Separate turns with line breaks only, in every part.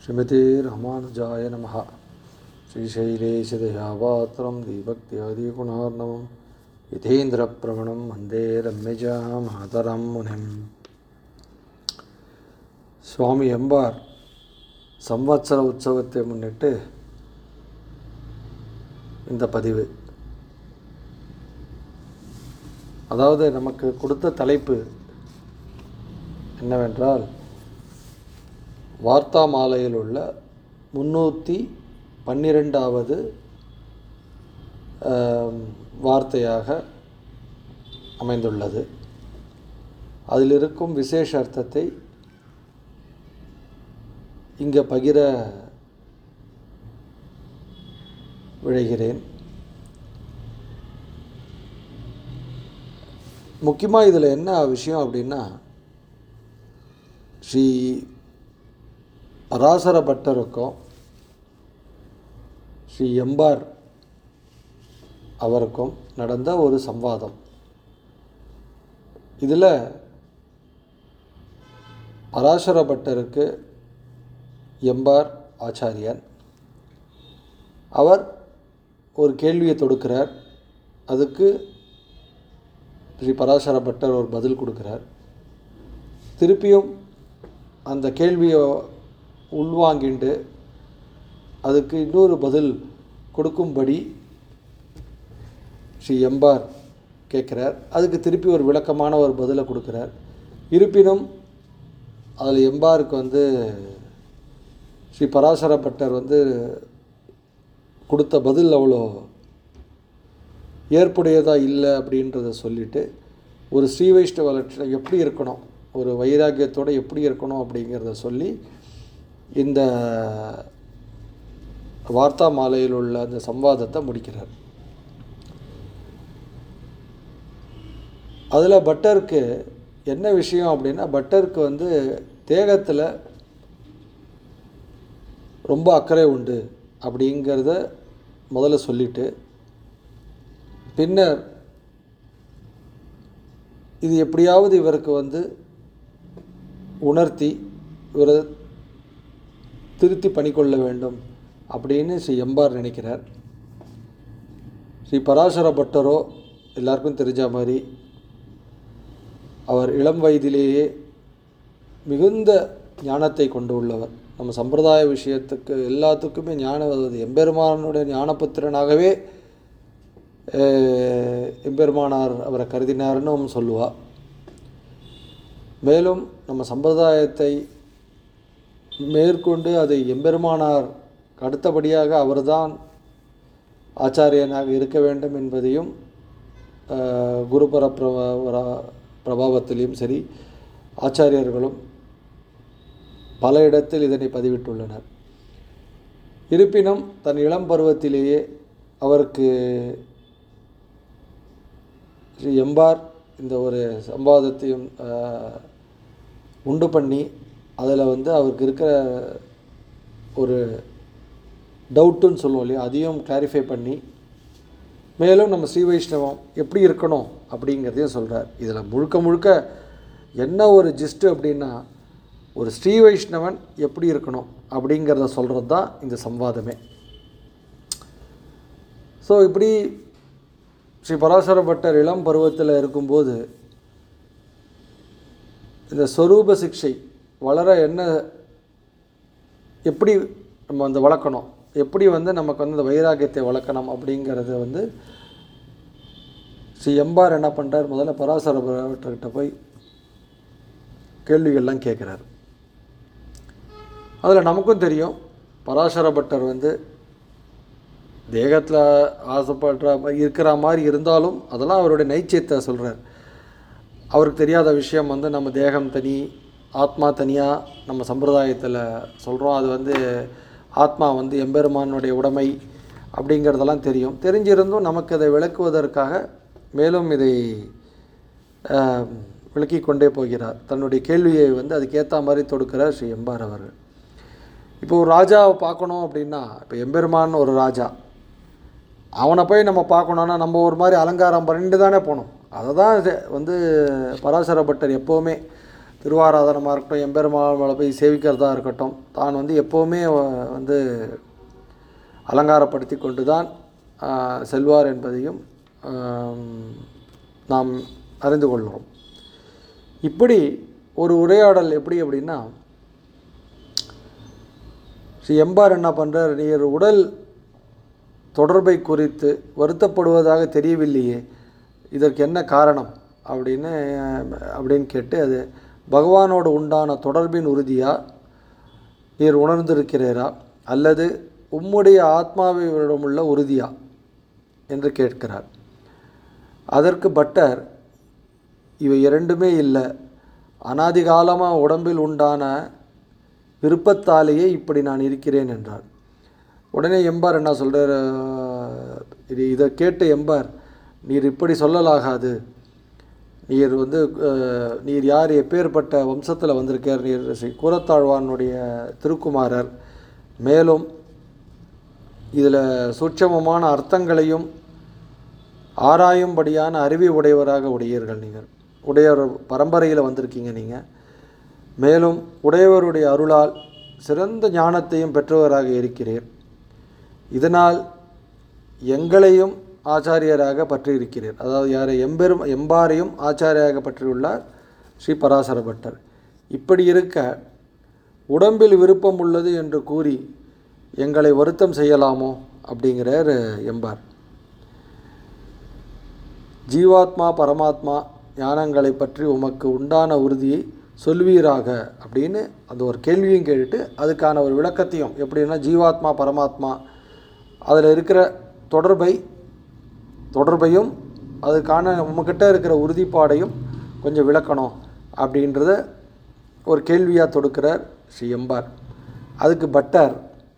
श्रीमते रामानुजाय नमः श्रीशैलेशदयापात्रं दीभक्त्यादिगुणार्णवं यथेन्द्रप्रवणं वन्दे रम्यजा मातरं मुनिम् சுவாமி எம்பார் சம்வத்சர உற்சவத்தை முன்னிட்டு இந்த பதிவு அதாவது நமக்கு கொடுத்த தலைப்பு என்னவென்றால் வார்த்தா மாலையில் உள்ள முன்னூற்றி பன்னிரெண்டாவது ஆம், வார்த்தையாக அமைந்துள்ளது அதில் இருக்கும் விசேஷ அர்த்தத்தை இங்கே பகிர விழைகிறேன் முக்கியமாக இதில் என்ன விஷயம் அப்படின்னா ஸ்ரீ பராசர பட்டருக்கும் ஸ்ரீ எம்பார் அவருக்கும் நடந்த ஒரு சம்வாதம் இதில் பராசர பட்டருக்கு எம்பார் ஆச்சாரியன் அவர் ஒரு கேள்வியை தொடுக்கிறார் அதுக்கு ஸ்ரீ பராசர பட்டர் ஒரு பதில் கொடுக்கிறார் திருப்பியும் அந்த கேள்வியை உள்வாங்கிண்டு அதுக்கு இன்னொரு பதில் கொடுக்கும்படி ஸ்ரீ எம்பார் கேட்குறார் அதுக்கு திருப்பி ஒரு விளக்கமான ஒரு பதிலை கொடுக்குறார் இருப்பினும் அதில் எம்பாருக்கு வந்து ஸ்ரீ பராசர பட்டர் வந்து கொடுத்த பதில் அவ்வளோ ஏற்புடையதாக இல்லை அப்படின்றத சொல்லிட்டு ஒரு ஸ்ரீ வைஷ்ணவ லட்சணம் எப்படி இருக்கணும் ஒரு வைராக்கியத்தோடு எப்படி இருக்கணும் அப்படிங்கிறத சொல்லி இந்த வார்த்தா மாலையில் உள்ள அந்த சம்வாதத்தை முடிக்கிறார் அதில் பட்டருக்கு என்ன விஷயம் அப்படின்னா பட்டருக்கு வந்து தேகத்தில் ரொம்ப அக்கறை உண்டு அப்படிங்கிறத முதல்ல சொல்லிட்டு பின்னர் இது எப்படியாவது இவருக்கு வந்து உணர்த்தி இவரை திருத்தி பண்ணிக்கொள்ள வேண்டும் அப்படின்னு ஸ்ரீ எம்பார் நினைக்கிறார் ஸ்ரீ பராசர பட்டரோ எல்லாருக்கும் தெரிஞ்ச மாதிரி அவர் இளம் வயதிலேயே மிகுந்த ஞானத்தை கொண்டு உள்ளவர் நம்ம சம்பிரதாய விஷயத்துக்கு எல்லாத்துக்குமே ஞான அதாவது எம்பெருமானுடைய ஞானபுத்திரனாகவே அஹ், எம்பெருமானார் அவரை கருதினார்னு சொல்லுவா மேலும் நம்ம சம்பிரதாயத்தை மேற்கொண்டு அதை எம்பெருமானார் அடுத்தபடியாக அவர்தான் ஆச்சாரியனாக இருக்க வேண்டும் என்பதையும் அஹ், குருபர பிரபா பிரபாவத்திலையும் சரி ஆச்சாரியர்களும் பல இடத்தில் இதனை பதிவிட்டுள்ளனர் இருப்பினும் தன் இளம் பருவத்திலேயே அவருக்கு ஸ்ரீ எம்பார் இந்த ஒரு சம்பாதத்தையும் ஆஹ், உண்டு பண்ணி அதில் வந்து அவருக்கு இருக்கிற ஒரு டவுட்டுன்னு சொல்லுவோம் இல்லையா அதையும் கிளாரிஃபை பண்ணி மேலும் நம்ம ஸ்ரீ வைஷ்ணவம் எப்படி இருக்கணும் அப்படிங்கிறதையும் சொல்கிறார் இதில் முழுக்க முழுக்க என்ன ஒரு ஜிஸ்ட்டு அப்படின்னா ஒரு ஸ்ரீ வைஷ்ணவன் எப்படி இருக்கணும் அப்படிங்கிறத சொல்கிறது தான் இந்த சம்வாதமே ஸோ இப்படி ஸ்ரீ பராசர பட்டர் இளம் பருவத்தில் இருக்கும்போது இந்த ஸ்வரூப சிக்ஷை வளர என்ன எப்படி நம்ம வந்து வளர்க்கணும் எப்படி வந்து நமக்கு வந்து இந்த வைராக்கியத்தை வளர்க்கணும் அப்படிங்கிறத வந்து ஸ்ரீ எம்பார் என்ன பண்ணுறார் முதல்ல பராசர பட்டர்கிட்ட போய் கேள்விகள்லாம் கேட்குறாரு அதில் நமக்கும் தெரியும் பராசர பட்டர் வந்து தேகத்தில் ஆசைப்படுற மாதிரி இருக்கிற மாதிரி இருந்தாலும் அதெல்லாம் அவருடைய நைச்சியத்தை சொல்கிறார் அவருக்கு தெரியாத விஷயம் வந்து நம்ம தேகம் தனி ஆத்மா தனியாக நம்ம சம்பிரதாயத்தில் சொல்கிறோம் அது வந்து ஆத்மா வந்து எம்பெருமானுடைய உடைமை அப்படிங்கிறதெல்லாம் தெரியும் தெரிஞ்சிருந்தும் நமக்கு அதை விளக்குவதற்காக மேலும் இதை ஆஹ், விளக்கிக் கொண்டே போகிறார் தன்னுடைய கேள்வியை வந்து அதுக்கேற்ற மாதிரி தொடுக்கிறார் ஸ்ரீ எம்பார் அவர்கள் இப்போ ஒரு ராஜாவை பார்க்கணும் அப்படின்னா இப்போ எம்பெருமான் ஒரு ராஜா அவனை போய் நம்ம பார்க்கணுன்னா நம்ம ஒரு மாதிரி அலங்காரம் பண்ணிட்டு தானே போகணும் அதை தான் இது வந்து பராசர பட்டர் எப்போவுமே திருவாராதனமாக இருக்கட்டும் எம்பெருமாளை போய் சேவிக்கிறதா இருக்கட்டும் தான் வந்து எப்போவுமே வ- வந்து அலங்காரப்படுத்தி கொண்டு தான் ஆஹ், செல்வார் என்பதையும் ஆம், நாம் அறிந்து கொள்கிறோம் இப்படி ஒரு உரையாடல் எப்படி அப்படின்னா ஸ்ரீ எம்பார் என்ன பண்ணுறார் நீர் உடல் தொடர்பை குறித்து வருத்தப்படுவதாக தெரியவில்லையே இதற்கு என்ன காரணம் அப்படின்னு அஹ், அப்படின்னு கேட்டு அது பகவானோடு உண்டான தொடர்பின் உறுதியா நீர் உணர்ந்திருக்கிறீரா அல்லது உம்முடைய ஆத்மாவிடமுள்ள உறுதியா என்று கேட்கிறார் அதற்கு பட்டர் இவை இரண்டுமே இல்லை அனாதிகாலமாக உடம்பில் உண்டான விருப்பத்தாலேயே இப்படி நான் இருக்கிறேன் என்றார் உடனே எம்பார் என்ன சொல்கிறார் இது இதை கேட்டு எம்பார் நீர் இப்படி சொல்லலாகாது நீர் வந்து அஹ், நீர் யார் எப்பேற்பட்ட வம்சத்தில் வந்திருக்கார் நீர் ஸ்ரீ கூரத்தாழ்வானுடைய திருக்குமாரர் மேலும் இதில் சூட்சமமான அர்த்தங்களையும் ஆராயும்படியான அறிவை உடையவராக உடையீர்கள் நீங்கள் உடையவர் பரம்பரையில் வந்திருக்கீங்க நீங்கள் மேலும் உடையவருடைய அருளால் சிறந்த ஞானத்தையும் பெற்றவராக இருக்கிறீர் இதனால் எங்களையும் ஆச்சாரியராக பற்றியிருக்கிறீர் அதாவது யாரை எம்பெரும் எம்பாரையும் ஆச்சாரியாக பற்றியுள்ளார் ஸ்ரீ பராசர பட்டர் இப்படி இருக்க உடம்பில் விருப்பம் உள்ளது என்று கூறி எங்களை வருத்தம் செய்யலாமோ அப்படிங்கிறார் எம்பார் ஜீவாத்மா பரமாத்மா ஞானங்களை பற்றி உமக்கு உண்டான உறுதியை சொல்வீராக அப்படின்னு அந்த ஒரு கேள்வியும் கேட்டுட்டு அதுக்கான ஒரு விளக்கத்தையும் எப்படின்னா ஜீவாத்மா பரமாத்மா அதில் இருக்கிற தொடர்பை தொடர்பையும் அதுக்கான உமக்கிட்ட இருக்கிற உறுதிப்பாடையும் கொஞ்சம் விளக்கணும் அப்படின்றத ஒரு கேள்வியாக தொடுக்கிறார் ஸ்ரீ எம்பார் அதுக்கு பட்டர்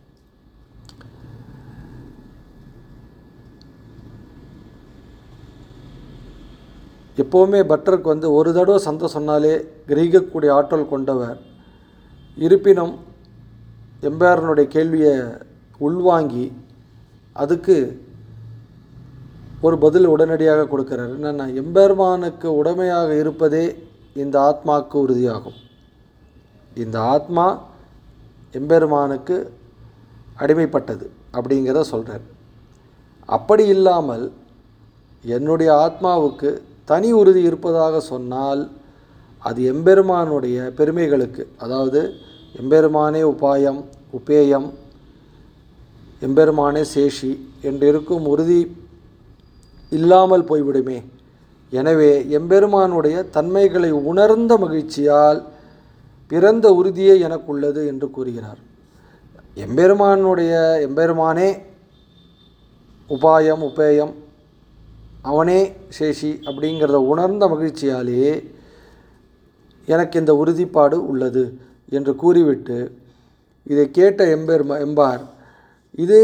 எப்போவுமே பட்டருக்கு வந்து ஒரு தடவை சந்தை சொன்னாலே கிரகிக்கக்கூடிய ஆற்றல் கொண்டவர் இருப்பினும் எம்பேரனுடைய கேள்வியை உள்வாங்கி அதுக்கு ஒரு பதில் உடனடியாக கொடுக்கிறார் என்னென்னா எம்பெருமானுக்கு உடமையாக இருப்பதே இந்த ஆத்மாவுக்கு உறுதியாகும் இந்த ஆத்மா எம்பெருமானுக்கு அடிமைப்பட்டது அப்படிங்கிறத சொல்கிறார் அப்படி இல்லாமல் என்னுடைய ஆத்மாவுக்கு தனி உறுதி இருப்பதாக சொன்னால் அது எம்பெருமானுடைய பெருமைகளுக்கு அதாவது எம்பெருமானே உபாயம் உபேயம் எம்பெருமானே சேஷி என்று இருக்கும் உறுதி இல்லாமல் போய்விடுமே எனவே எம்பெருமானுடைய தன்மைகளை உணர்ந்த மகிழ்ச்சியால் பிறந்த உறுதியே எனக்குள்ளது என்று கூறுகிறார் எம்பெருமானுடைய எம்பெருமானே உபாயம் உபேயம் அவனே சேஷி அப்படிங்கிறத உணர்ந்த மகிழ்ச்சியாலே எனக்கு இந்த உறுதிப்பாடு உள்ளது என்று கூறிவிட்டு இதை கேட்ட எம்பெர் எம்பார் இது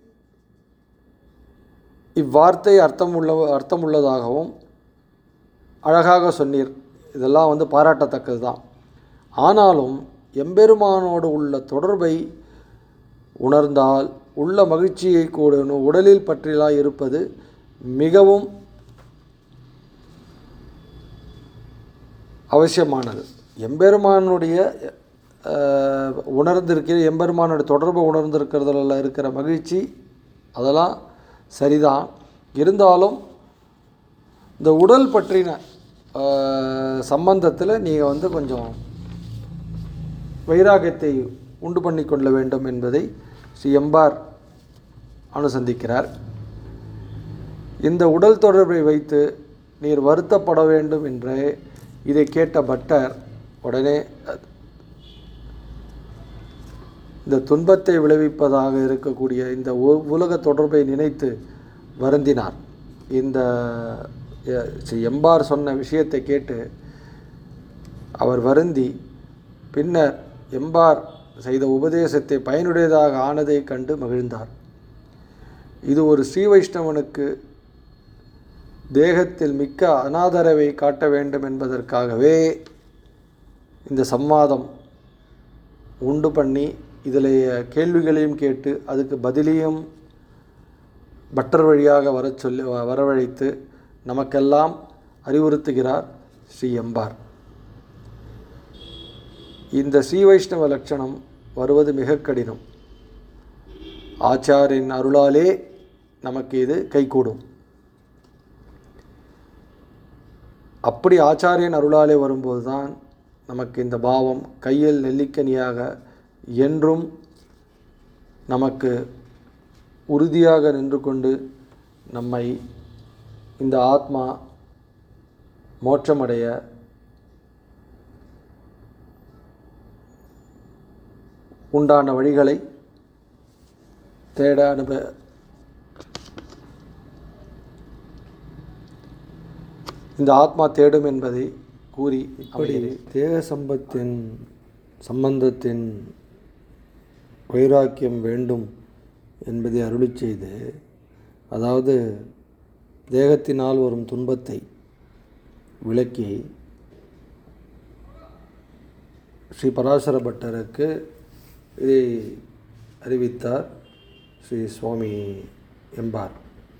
இவ்வார்த்தை அர்த்தமுள்ள அர்த்தமுள்ளதாகவும் அழகாக சொன்னீர் இதெல்லாம் வந்து பாராட்டத்தக்கது தான் ஆனாலும் எம்பெருமானோடு உள்ள தொடர்பை உணர்ந்தால் உள்ள மகிழ்ச்சியை கூட உடலில் பற்றிலா இருப்பது மிகவும் அவசியமானது எம்பெருமானுடைய அஹ், உணர்ந்திருக்கிற எம்பெருமானுடைய தொடர்பை உணர்ந்திருக்கிறதுல இருக்கிற மகிழ்ச்சி அதெல்லாம் சரிதான் இருந்தாலும் இந்த உடல் பற்றின சம்பந்தத்தில் நீங்கள் வந்து கொஞ்சம் வைராகியத்தை உண்டு பண்ணி கொள்ள வேண்டும் என்பதை ஸ்ரீ எம்பார் அனுசந்திக்கிறார் இந்த உடல் தொடர்பை வைத்து நீர் வருத்தப்பட வேண்டும் என்று இதை கேட்ட பட்டர் உடனே அஹ், இந்த துன்பத்தை விளைவிப்பதாக இருக்கக்கூடிய இந்த உ- உலக தொடர்பை நினைத்து வருந்தினார் இந்த அஹ், ஸ்ரீ எம்பார் சொன்ன விஷயத்தை கேட்டு அவர் வருந்தி பின்னர் எம்பார் செய்த உபதேசத்தை பயனுடையதாக ஆனதைக் கண்டு மகிழ்ந்தார் இது ஒரு ஸ்ரீ வைஷ்ணவனுக்கு தேகத்தில் மிக்க அனாதரவை காட்ட வேண்டும் என்பதற்காகவே இந்த சம்வாதம் உண்டு பண்ணி இதில் கேள்விகளையும் கேட்டு அதுக்கு பதிலையும் பட்டர் வழியாக வரச் சொல்லி வ- வரவழைத்து நமக்கெல்லாம் அறிவுறுத்துகிறார் ஸ்ரீ எம்பார் இந்த ஸ்ரீ வைஷ்ணவ லட்சணம் வருவது மிக கடினம் ஆச்சாரின் அருளாலே நமக்கு இது கைகூடும் அப்படி ஆச்சாரியன் அருளாலே வரும்போது தான் நமக்கு இந்த பாவம் கையில் நெல்லிக்கனியாக என்றும் நமக்கு உறுதியாக நின்று கொண்டு நம்மை இந்த ஆத்மா மோட்சமடைய உண்டான வழிகளை தேட அனுப இந்த ஆத்மா தேடும் என்பதை கூறி இப்படி தேக சம்பத்தின் சம்பந்தத்தின் வைராக்கியம் வேண்டும் என்பதை அருளி செய்து அதாவது தேகத்தினால் வரும் துன்பத்தை விளக்கி ஸ்ரீ பராசர பட்டருக்கு இதை அறிவித்தார் ஸ்ரீ சுவாமி எம்பார்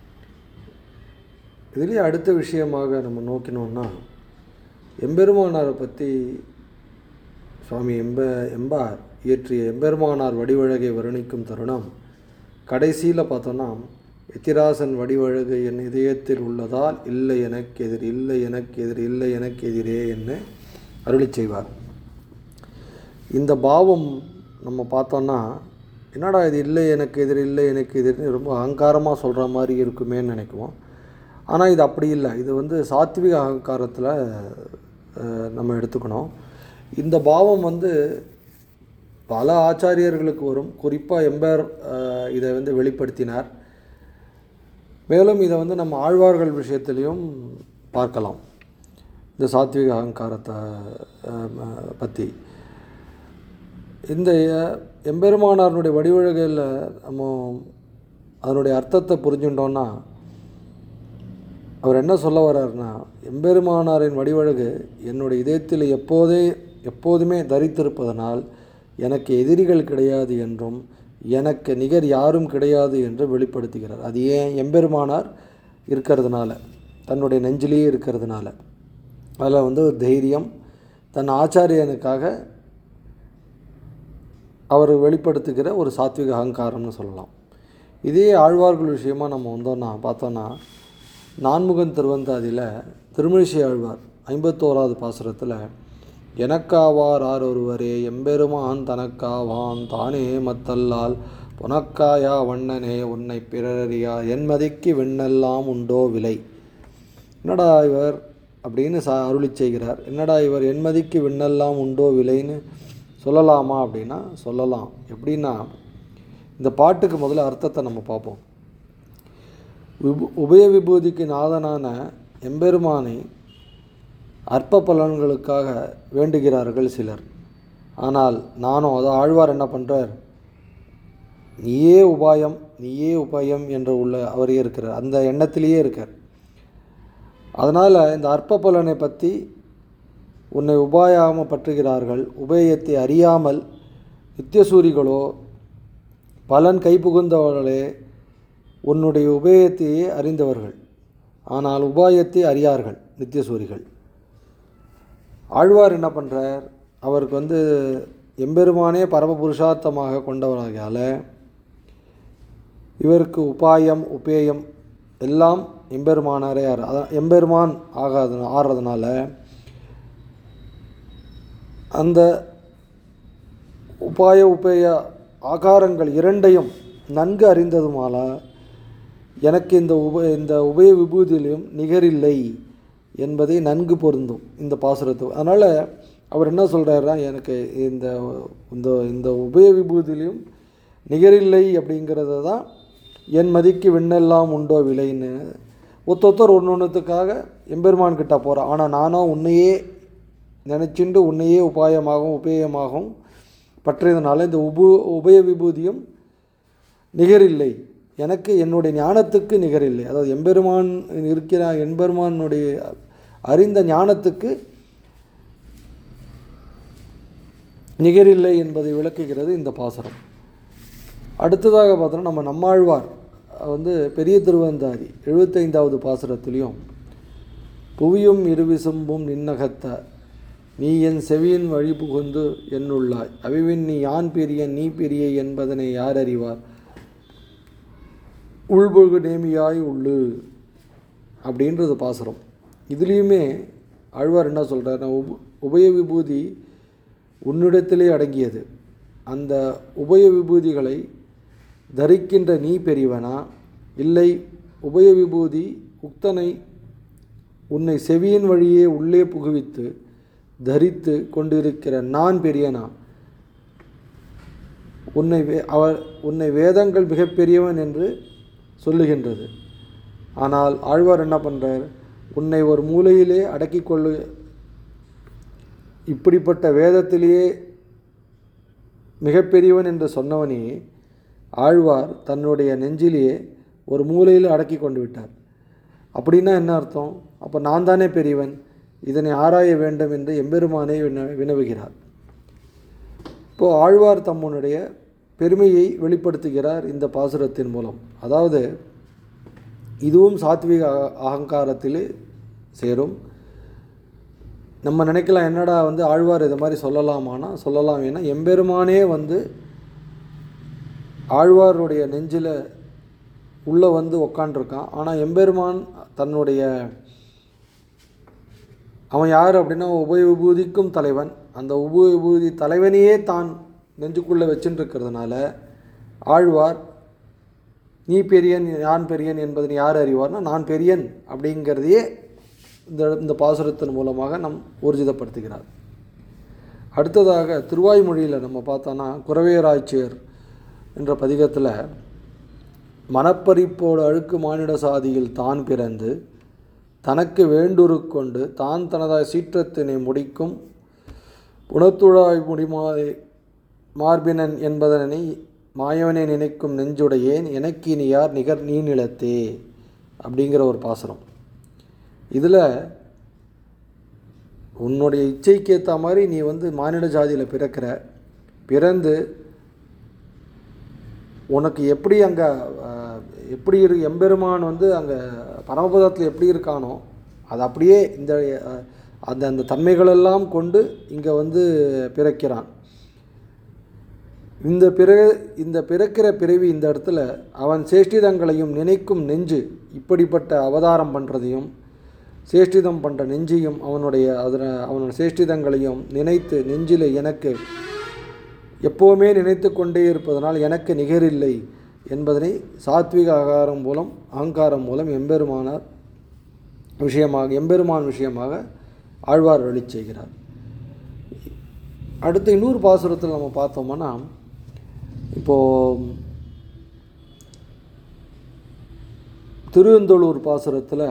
இதிலே அடுத்த விஷயமாக நம்ம நோக்கினோம்னா எம்பெருமானாரை பற்றி சுவாமி எம்ப எம்பார் இயற்றிய எம்பெருமானார் வடிவழகை வர்ணிக்கும் தருணம் கடைசியில் பார்த்தோன்னா எத்திராசன் வடிவழகு என் இதயத்தில் உள்ளதால் இல்லை எனக்கு எதிர் இல்லை எனக்கு எதிர் இல்லை எனக்கு எதிரே என்று அருளி செய்வார் இந்த பாவம் நம்ம பார்த்தோன்னா என்னடா இது இல்லை எனக்கு எதிர் இல்லை எனக்கு எதிர்னு ரொம்ப அகங்காரமாக சொல்கிற மாதிரி இருக்குமேன்னு நினைக்குவோம் ஆனால் இது அப்படி இல்லை இது வந்து சாத்விக அகங்காரத்தில் அஹ், நம்ம எடுத்துக்கணும் இந்த பாவம் வந்து பல ஆச்சாரியர்களுக்கு வரும் குறிப்பாக எம்பர் அஹ், இதை வந்து வெளிப்படுத்தினார் மேலும் இதை வந்து நம்ம ஆழ்வார்கள் விஷயத்திலையும் பார்க்கலாம் இந்த சாத்விக அகங்காரத்தை அஹ், பற்றி இந்த அஹ், எம்பெருமானாருடைய வடிவழகையில் நம்ம அதனுடைய அர்த்தத்தை புரிஞ்சுட்டோன்னா அவர் என்ன சொல்ல வர்றாருன்னா எம்பெருமானாரின் வடிவழகு என்னுடைய இதயத்தில் எப்போதே எப்போதுமே தரித்திருப்பதனால் எனக்கு எதிரிகள் கிடையாது என்றும் எனக்கு நிகர் யாரும் கிடையாது என்று வெளிப்படுத்துகிறார் அது ஏன் எம்பெருமானார் இருக்கிறதுனால தன்னுடைய நெஞ்சிலேயே இருக்கிறதுனால அதில் வந்து ஒரு தைரியம் தன் ஆச்சாரியனுக்காக அவர் வெளிப்படுத்துகிற ஒரு சாத்விக அகங்காரம்னு சொல்லலாம் இதே ஆழ்வார்கள் விஷயமா நம்ம வந்தோம்னா பார்த்தோன்னா நான்முகன் திருவந்தாதியில் திருமிழிசை ஆழ்வார் ஐம்பத்தோராவது பாசுரத்தில் எனக்காவார் ஆர் ஒருவரே எம்பெருமான் தனக்காவான் தானே மத்தல்லால் புனக்காயா வண்ணனே உன்னை பிறரறியா என்மதிக்கு விண்ணெல்லாம் உண்டோ விலை என்னடா இவர் அப்படின்னு சா அருளி செய்கிறார் என்னடா இவர் என்மதிக்கு விண்ணெல்லாம் உண்டோ விலைன்னு சொல்லலாமா அப்படின்னா சொல்லலாம் எப்படின்னா இந்த பாட்டுக்கு முதல்ல அர்த்தத்தை நம்ம பார்ப்போம் விபு உபய விபூதிக்கு நாதனான எம்பெருமானை அற்ப பலன்களுக்காக வேண்டுகிறார்கள் சிலர் ஆனால் நானும் அதை ஆழ்வார் என்ன பண்ணுறார் நீயே உபாயம் நீயே உபாயம் என்று உள்ள அவரே இருக்கிறார் அந்த எண்ணத்திலேயே இருக்கார் அதனால் இந்த அற்ப பலனை பற்றி உன்னை உபாயாம பற்றுகிறார்கள் உபயத்தை அறியாமல் நித்தியசூரிகளோ பலன் கைப்புகுந்தவர்களே உன்னுடைய உபயத்தையே அறிந்தவர்கள் ஆனால் உபாயத்தை அறியார்கள் நித்தியசூரிகள் ஆழ்வார் என்ன பண்ணுறார் அவருக்கு வந்து எம்பெருமானே பரமபுருஷார்த்தமாக கொண்டவராகையால் இவருக்கு உபாயம் உபேயம் எல்லாம் எம்பெருமானாரே ஆறு அதான் எம்பெருமான் ஆகாத ஆடுறதுனால அந்த உபாய உபேய ஆகாரங்கள் இரண்டையும் நன்கு அறிந்ததுமால எனக்கு இந்த உப இந்த உபய விபூதியிலும் நிகரில்லை என்பதை நன்கு பொருந்தும் இந்த பாசுரத்து அதனால் அவர் என்ன சொல்கிறாருன்னா எனக்கு இந்த இந்த இந்த உபய விபூதியிலும் நிகரில்லை அப்படிங்கிறத தான் என் மதிக்கு விண்ணெல்லாம் உண்டோ விலைன்னு ஒத்தொத்தர் ஒன்று ஒன்றுத்துக்காக எம்பெருமான் கிட்ட போகிறேன் ஆனால் நானும் உன்னையே நினச்சிண்டு உன்னையே உபாயமாகவும் உபேயமாகவும் பற்றியதுனால இந்த உபு உபய விபூதியும் நிகரில்லை எனக்கு என்னுடைய ஞானத்துக்கு நிகரில்லை அதாவது எம்பெருமான் இருக்கிற எம்பெருமானுடைய அறிந்த ஞானத்துக்கு நிகரில்லை என்பதை விளக்குகிறது இந்த பாசனம் அடுத்ததாக பார்த்தோன்னா நம்ம நம்மாழ்வார் வந்து பெரிய திருவந்தாதி எழுபத்தைந்தாவது பாசுரத்திலையும் புவியும் இருவிசும்பும் நின்னகத்த நீ என் செவியின் வழி புகுந்து என்னுள்ளாய் அவிவின் நீ யான் பெரியன் நீ பெரிய என்பதனை யார் அறிவார் உள்பொழுகு நேமியாய் உள்ளு அப்படின்றது பாசுரம் இதுலேயுமே ஆழ்வார் என்ன சொல்கிறார் உப உபய விபூதி உன்னிடத்திலே அடங்கியது அந்த உபய விபூதிகளை தரிக்கின்ற நீ பெரியவனா இல்லை உபய விபூதி உக்தனை உன்னை செவியின் வழியே உள்ளே புகுவித்து தரித்து கொண்டிருக்கிற நான் பெரியனா உன்னை வே அவர் உன்னை வேதங்கள் மிகப்பெரியவன் என்று சொல்லுகின்றது ஆனால் ஆழ்வார் என்ன பண்ணுறார் உன்னை ஒரு மூலையிலே அடக்கி கொள்ளு இப்படிப்பட்ட வேதத்திலேயே மிகப்பெரியவன் என்று சொன்னவனே ஆழ்வார் தன்னுடைய நெஞ்சிலேயே ஒரு மூலையில் அடக்கி கொண்டு விட்டார் அப்படின்னா என்ன அர்த்தம் அப்போ நான் தானே பெரியவன் இதனை ஆராய வேண்டும் என்று எம்பெருமானே வின வினவுகிறார் இப்போது ஆழ்வார் தம்முனுடைய பெருமையை வெளிப்படுத்துகிறார் இந்த பாசுரத்தின் மூலம் அதாவது இதுவும் சாத்விக அக- அகங்காரத்திலே சேரும் நம்ம நினைக்கலாம் என்னடா வந்து ஆழ்வார் இது மாதிரி சொல்லலாமானா சொல்லலாம் ஏன்னா எம்பெருமானே வந்து ஆழ்வாருடைய நெஞ்சில் உள்ளே வந்து உக்காண்டிருக்கான் ஆனால் எம்பெருமான் தன்னுடைய அவன் யார் அப்படின்னா உபய விபூதிக்கும் தலைவன் அந்த உபய விபூதி தலைவனையே தான் நெஞ்சுக்குள்ளே வச்சுட்டு இருக்கிறதுனால ஆழ்வார் நீ பெரியன் நான் பெரியன் என்பதனை யார் அறிவார்னா நான் பெரியன் அப்படிங்கிறதையே இந்த இந்த பாசுரத்தின் மூலமாக நம் ஊர்ஜிதப்படுத்துகிறார் அடுத்ததாக திருவாய்மொழியில் நம்ம பார்த்தோன்னா குறவேராய்ச்சியர் என்ற பதிகத்தில் மனப்பறிப்போடு அழுக்கு மானிட சாதியில் தான் பிறந்து தனக்கு வேண்டுரு கொண்டு தான் தனதாய் சீற்றத்தினை முடிக்கும் புனத்துழாய் முடிமாய் மார்பினன் என்பதனை மாயவனை நினைக்கும் நெஞ்சுடையேன் எனக்கு இனி யார் நிகர் நீ நிலத்தே அப்படிங்கிற ஒரு பாசுரம் இதில் உன்னுடைய இச்சைக்கு ஏற்ற மாதிரி நீ வந்து மானிட ஜாதியில் பிறக்கிற பிறந்து உனக்கு எப்படி அங்கே எப்படி இரு எம்பெருமான் வந்து அங்கே பரமபதத்தில் எப்படி இருக்கானோ அது அப்படியே இந்த அஹ், அந்த அந்த தன்மைகளெல்லாம் கொண்டு இங்கே வந்து பிறக்கிறான் இந்த பிற இந்த பிறக்கிற பிறவி இந்த இடத்துல அவன் சேஷ்டிதங்களையும் நினைக்கும் நெஞ்சு இப்படிப்பட்ட அவதாரம் பண்ணுறதையும் சேஷ்டிதம் பண்ணுற நெஞ்சையும் அவனுடைய அதில் அவனோட சேஷ்டிதங்களையும் நினைத்து நெஞ்சில் எனக்கு எப்போவுமே நினைத்து கொண்டே இருப்பதனால் எனக்கு நிகரில்லை என்பதனை சாத்விக அகாரம் மூலம் அகங்காரம் மூலம் எம்பெருமானார் விஷயமாக எம்பெருமான் விஷயமாக ஆழ்வார் வழி செய்கிறார் அடுத்து இன்னொரு பாசுரத்தில் நம்ம பார்த்தோம்னா இப்போது திருவெந்தொழூர் பாசுரத்தில்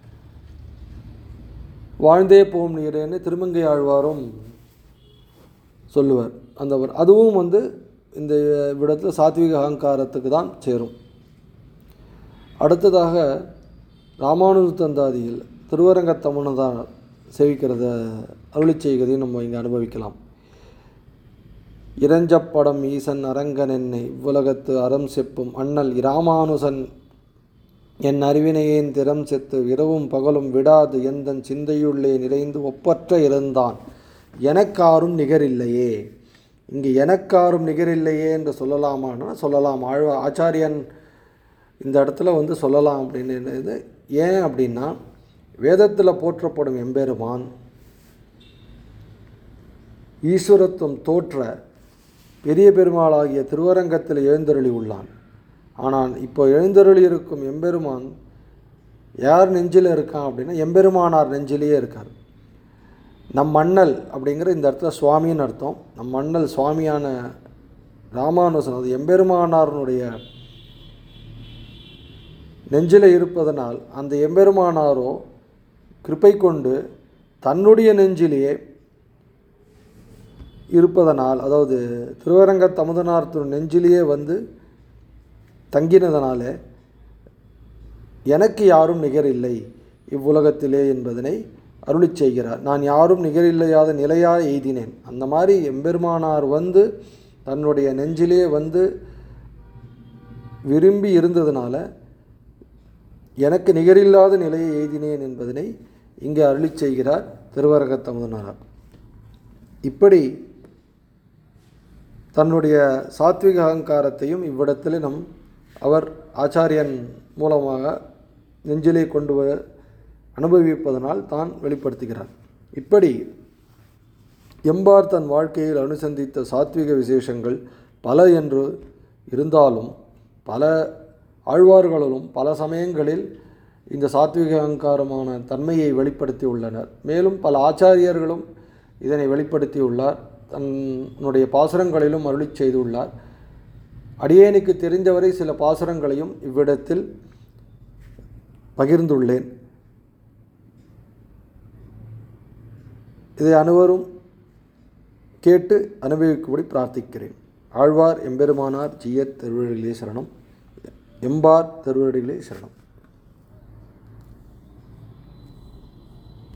வாழ்ந்தே போம் நீரேன்னு திருமங்கை ஆழ்வாரும் சொல்லுவார் அந்த ஒரு- அதுவும் வந்து இந்த விடத்தில் சாத்விக அகங்காரத்துக்கு தான் சேரும் அடுத்ததாக ராமானுஜ தந்தாதியில் திருவரங்க தமிழ்தான் சேவிக்கிறத அருளி செய்கிறதையும் நம்ம இங்கே அனுபவிக்கலாம் இறஞ்சப்படம் ஈசன் அரங்கன் என்னை இவ்வுலகத்து அறம் செப்பும் அண்ணல் இராமானுசன் என் அறிவினையேன் திறம் செத்து இரவும் பகலும் விடாது எந்தன் சிந்தையுள்ளே நிறைந்து ஒப்பற்ற இருந்தான் எனக்காரும் நிகரில்லையே இங்கே எனக்காரும் நிகரில்லையே என்று சொல்லலாமான்னா சொல்லலாம் ஆழ்வா ஆச்சாரியன் இந்த இடத்துல வந்து சொல்லலாம் அப்படின்னு இது ஏன் அப்படின்னா வேதத்தில் போற்றப்படும் எம்பெருமான் ஈஸ்வரத்துவம் தோற்ற பெரிய பெருமாளாகிய திருவரங்கத்தில் எழுந்தருளி உள்ளான் ஆனால் இப்போ எழுந்தருளி இருக்கும் எம்பெருமான் யார் நெஞ்சில் இருக்கான் அப்படின்னா எம்பெருமானார் நெஞ்சிலேயே இருக்கார் நம் மண்ணல் அப்படிங்கிற இந்த இடத்துல சுவாமின்னு அர்த்தம் நம் மண்ணல் சுவாமியான ராமானுசன் அது எம்பெருமானாருடைய நெஞ்சில் இருப்பதனால் அந்த எம்பெருமானாரோ கிருபை கொண்டு தன்னுடைய நெஞ்சிலேயே இருப்பதனால் அதாவது திருவரங்க தமுதனார் திரு நெஞ்சிலேயே வந்து தங்கினதனால எனக்கு யாரும் நிகரில்லை இவ்வுலகத்திலே என்பதனை அருளிச் செய்கிறார் நான் யாரும் நிகரில்லையாத நிலையாக எய்தினேன் அந்த மாதிரி எம்பெருமானார் வந்து தன்னுடைய நெஞ்சிலே வந்து விரும்பி இருந்ததுனால எனக்கு நிகரில்லாத நிலையை எய்தினேன் என்பதனை இங்கே அருளிச் செய்கிறார் திருவரங்கத்தமுதனார் இப்படி தன்னுடைய சாத்விக அகங்காரத்தையும் இவ்விடத்தில் நம் அவர் ஆச்சாரியன் மூலமாக நெஞ்சிலே கொண்டு வ அனுபவிப்பதனால் தான் வெளிப்படுத்துகிறார் இப்படி எம்பார் தன் வாழ்க்கையில் அனுசந்தித்த சாத்விக விசேஷங்கள் பல என்று இருந்தாலும் பல ஆழ்வார்களும் பல சமயங்களில் இந்த சாத்விக அகங்காரமான தன்மையை வெளிப்படுத்தி உள்ளனர் மேலும் பல ஆச்சாரியர்களும் இதனை வெளிப்படுத்தியுள்ளார் தன்னுடைய பாசுரங்களிலும் அருளிச் செய்துள்ளார் அடியேனுக்கு தெரிந்தவரை சில பாசுரங்களையும் இவ்விடத்தில் பகிர்ந்துள்ளேன் இதை அனைவரும் கேட்டு அனுபவிக்கும்படி பிரார்த்திக்கிறேன் ஆழ்வார் எம்பெருமானார் ஜியர் திருவடிகளே சரணம் எம்பார் திருவடிகளே சரணம்